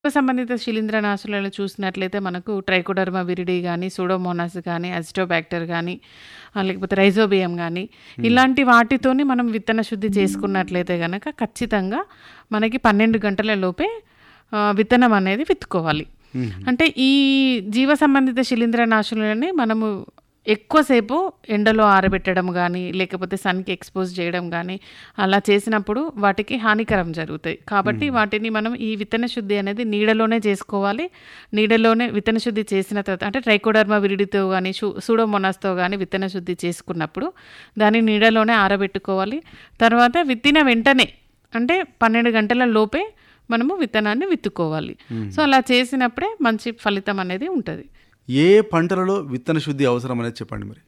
సంబంధిత శిలీంద్రనాశులలో చూసినట్లయితే మనకు ట్రైకోడర్మా విరిడి గానీ, సూడోమోనాస్ గానీ, అజిటోబాక్టర్ గానీ, ఆహ్, లేకపోతే రైజోబియం గానీ, ఇలాంటి వాటితోని మనం విత్తన శుద్ధి చేసుకున్నట్లయితే గనక ఖచ్చితంగా మనకి 12 గంటల లోపే ఆహ్, విత్తనం అనేది విత్తుకోవాలి. హుహు. అంటే ఈ జీవ సంబంధిత శిలీంద్రనాశులని మనము ఎక్కువసేపు ఎండలో ఆరబెట్టడం గానీ, లేకపోతే సన్‌కి ఎక్స్‌పోజ్ చేయడం గానీ, అలా చేసినప్పుడు వాటికి హానికరం జరుగుతాయి. కాబట్టి హ్మ్. వాటిని మనం ఈ విత్తన శుద్ధి అనేది నీడలోనే చేసుకోవాలి. నీడలోనే విత్తన శుద్ధి చేసిన తర్వాత అంటే ట్రైకోడర్మా విరిడితో గానీ, షు సూడోమోనాస్‌తో గానీ విత్తన శుద్ధి చేసుకున్నప్పుడు దాన్ని నీడలోనే ఆరబెట్టుకోవాలి. తర్వాత విత్తిన వెంటనే అంటే 12 గంటల లోపే మనము విత్తనాన్ని విత్తుకోవాలి. హ్మ్. సో, అలా చేసినప్పుడే మంచి ఫలితం అనేది ఉంటది. ఏ పంటలలో విత్తన శుద్ధి అవసరం అనేది చెప్పండి మరి?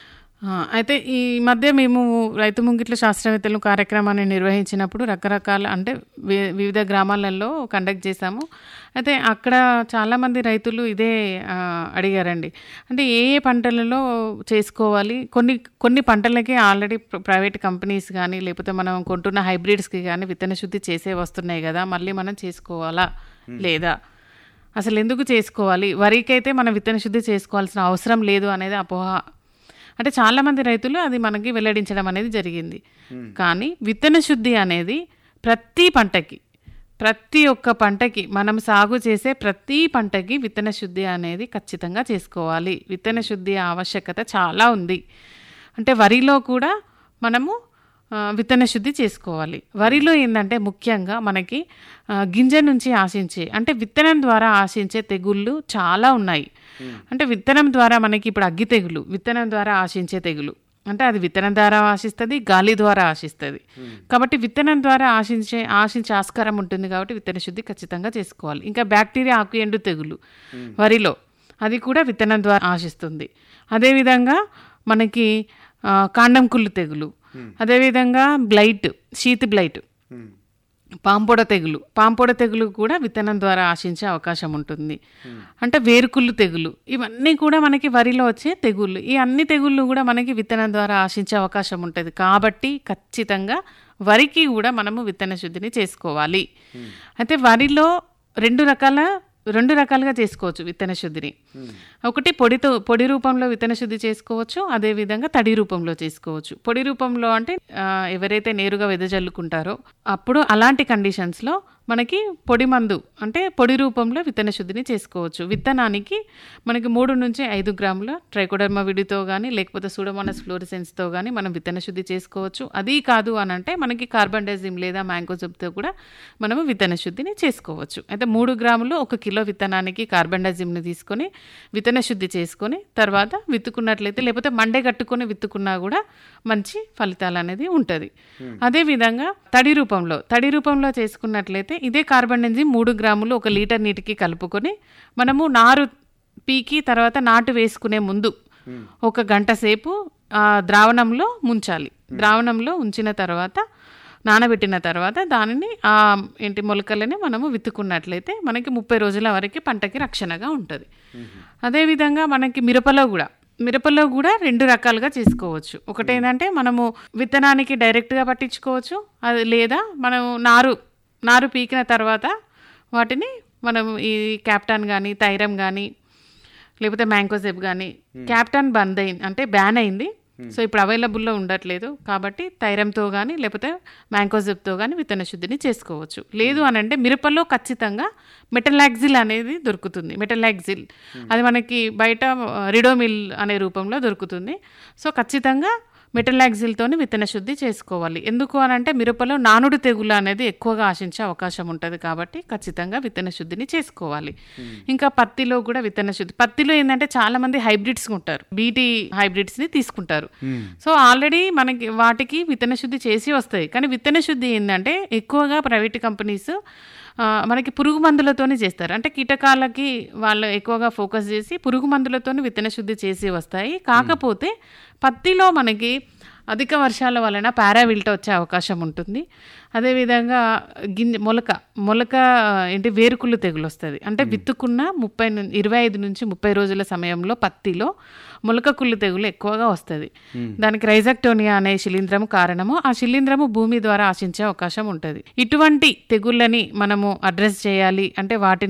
ఆ! అయితే ఈ మధ్య మేము రైతు ముంగిట్ల శాస్త్రవేత్తలు కార్యక్రమాన్ని నిర్వహించినప్పుడు రకరకాల అంటే వి వివిధ గ్రామాలలో కండక్ట్ చేశాము. అయితే అక్కడ చాలామంది రైతులు ఇదే ఆహ్, అడిగారండి. అంటే ఏ ఏ పంటలలో చేసుకోవాలి? కొన్ని కొన్ని పంటలకి ఆల్రెడీ ప్ర ప్రైవేట్ కంపెనీస్ గానీ, లేకపోతే మనం కొంటున్న హైబ్రిడ్స్‌కి గానీ విత్తన శుద్ధి చేసేవి వస్తున్నాయి గదా! మళ్ళీ మనం చేసుకోవాలా? హ్మ్. లేదా? అసలెందుకు చేసుకోవాలి? వరికైతే మనం విత్తన శుద్ధి చేసుకోవాల్సిన అవసరం లేదు అనేది అపోహ. అంటే చాలామంది రైతులు అది మనకి వెల్లడించడం అనేది జరిగింది. హ్మ్. కానీ విత్తన శుద్ధి అనేది ప్రతి పంటకి, ప్రతి ఒక్క పంటకి మనం సాగు చేసే ప్రతి పంటకి విత్తన శుద్ధి అనేది ఖచ్చితంగా చేసుకోవాలి. విత్తన శుద్ధి ఆవశ్యకత చాలా ఉంది. అంటే వరిలో కూడా మనము ఆహ్, విత్తన శుద్ధి చేసుకోవాలి. వరిలో ఏందంటే ముఖ్యంగా మనకి ఆహ్, గింజ నుంచి ఆశించే అంటే విత్తనం ద్వారా ఆశించే తెగుళ్ళు చాలా ఉన్నాయి. హ్మ్. అంటే విత్తనం ద్వారా మనకి ఇప్పుడు అగ్గి తెగులు, విత్తనం ద్వారా ఆశించే తెగులు. అంటే అది విత్తనం ద్వారా ఆశిస్తది, గాలి ద్వారా ఆశిస్తది. హ్మ్. కాబట్టి విత్తనం ద్వారా ఆశించే ఆశించే ఆస్కారం ఉంటుంది కాబట్టి విత్తన శుద్ధి ఖచ్చితంగా చేసుకోవాలి. ఇంకా బ్యాక్టీరియా ఆకు ఎండు తెగులు హ్మ్. వరిలో అది కూడా విత్తనం ద్వారా ఆశిస్తుంది. అదేవిధంగా మనకి ఆహ్, కాండం కుళ్ళు తెగులు, హ్మ్. అదేవిధంగా బ్లైట్, షీత్ బ్లైట్, హ్మ్. పాంపొడ తెగులు, పాంపొడ తెగులు కూడా విత్తనం ద్వారా ఆశించే అవకాశం ఉంటుంది. హ్మ్. అంటే వేరుకుళ్ళు తెగులు ఇవన్నీ కూడా మనకి వరిలో వచ్చే తెగుళ్ళు. ఈ అన్ని తెగుళ్ళు కూడా మనకి విత్తనం ద్వారా ఆశించే అవకాశం ఉంటది. కాబట్టి ఖచ్చితంగా వరికి కూడా మనము విత్తన శుద్ధిని చేసుకోవాలి. హ్మ్. అయితే వరిలో 2 రకాల 2 రకాలుగా చేసుకోవచ్చు విత్తన శుద్ధిని. హ్మ్. ఒకటి పొడితో పొడి రూపంలో విత్తన శుద్ధి చేసుకోవచ్చు. అదేవిధంగా తడి రూపంలో చేసుకోవచ్చు. పొడి రూపంలో అంటే ఆహ్, ఎవరైతే నేరుగా వెదజల్లుకుంటారో అప్పుడు అలాంటి కండిషన్స్‌లో మనకి పొడి మందు అంటే పొడి రూపంలో విత్తన శుద్ధిని చేసుకోవచ్చు. విత్తనానికి మనకి 3-5 గ్రాముల ట్రైకోడర్మా విడితో గానీ, లేకపోతే సూడోమోనాస్ ఫ్లోరిసెన్స్‌తో గానీ మనం విత్తన శుద్ధి చేసుకోవచ్చు. అదీ కాదు అనంటే మనకి కార్బండజిమ్ లేదా మ్యాంకోజెబ్‌తో కూడా మనము విత్తన శుద్ధిని చేసుకోవచ్చు. అయితే 3 గ్రాములు 1 కిలో విత్తనానికి కార్బండజిమ్‌ని తీసుకొని విత్తన శుద్ధి చేసుకొని తర్వాత విత్తుకున్నట్లయితే లేకపోతే మండే కట్టుకొని విత్తుకున్నా కూడా మంచి ఫలితాలనేది ఉంటది. హ్మ్. అదేవిధంగా తడి రూపంలో, తడి రూపంలో చేసుకున్నట్లయితే ఇదే కార్బండజిమ్ 3 గ్రాములు 1 లీటర్ నీటికి కలుపుకొని మనము నారు పీకి తర్వాత నాటు వేసుకునే ముందు హ్మ్. ఒక గంట సేపు ఆ ద్రావణంలో ముంచాలి. ద్రావణంలో ఉంచిన తర్వాత నానబెట్టిన తర్వాత దానిని ఆహ్, ఏంటి మొలకలని మనము విత్తుకున్నట్లయితే మనకి 30 రోజుల వరకి పంటకి రక్షణగా ఉంటది. హుహు. అదేవిధంగా మనకి మిరపలో గూడా, మిరపలో గూడా 2 రకాలుగా చేసుకోవచ్చు. హ్మ్. ఒకటేందంటే మనము విత్తనానికి డైరెక్ట్‌గా పట్టించుకోవచ్చు. అది లేదా మనం నారు, నారు పీకిన తర్వాత వాటిని మనం ఈ క్యాప్టాన్ గానీ, థైరమ్ గానీ, లేకపోతే మ్యాంకోజెబ్ గానీ హ్మ్. క్యాప్టాన్ బంద్ అయింది అంటే బ్యాన్ అయింది. హ్మ్. సో, ఇప్పుడు అవైలబుల్‌లో ఉండట్లేదు. కాబట్టి థైరమ్‌తో గానీ, లేకపోతే మ్యాంకోజెబ్‌తో గానీ విత్తన శుద్ధిని చేసుకోవచ్చు. లేదు హ్మ్. అనంటే మిరపలో ఖచ్చితంగా మెటలాక్సిల్ అనేది దొరుకుతుంది. మెటలాక్సిల్ హ్మ్. అది మనకి బయట ఆహ్, రిడోమిల్ అనే రూపంలో దొరుకుతుంది. సో, ఖచ్చితంగా మెటలాక్సిల్‌తోని విత్తన శుద్ధి చేసుకోవాలి. ఎందుకు అనంటే మిరపలో నానుడి తెగులు అనేది ఎక్కువగా ఆశించే అవకాశం ఉంటది కాబట్టి ఖచ్చితంగా విత్తన శుద్ధిని చేసుకోవాలి. హ్మ్. ఇంకా పత్తిలో కూడా విత్తన శుద్ధి పత్తిలో ఏందంటే చాలామంది హైబ్రిడ్స్ ఉంటారు. బీటీ హైబ్రిడ్స్‌ని తీసుకుంటారు. హ్మ్. సో, ఆల్రెడీ మనకి వాటికి విత్తన శుద్ధి చేసి వస్తాయి. కానీ విత్తన శుద్ధి ఏందంటే ఎక్కువగా ప్రైవేట్ కంపెనీస్ ఆహ్, మనకి పురుగు మందులతోని చేస్తారు. అంటే కీటకాలకి వాళ్ళు ఎక్కువగా ఫోకస్ చేసి పురుగు మందులతోని విత్తన శుద్ధి చేసి వస్తాయి. హ్మ్. కాకపోతే పత్తిలో మనకి అధిక వర్షాల వలన పారావిల్ట్ వచ్చే అవకాశం ఉంటుంది. అదేవిధంగా గింజ మొలక, మొలక ఏంటి వేరుకుళ్ళు తెగులొస్తది. అంటే హ్మ్. విత్తుకున్న 30 ను 25-30 రోజుల సమయంలో పత్తిలో మొలక కుళ్ళు తెగులు ఎక్కువగా వస్తది. హ్మ్. దానికి రైజాక్టోనియా అనే శిలీంధ్రము కారణము. ఆ శిలీంధ్రము భూమి ద్వారా ఆశించే అవకాశం ఉంటది. ఇటువంటి తెగుళ్ళని మనము అడ్రెస్ చేయాలి అంటే వాటిని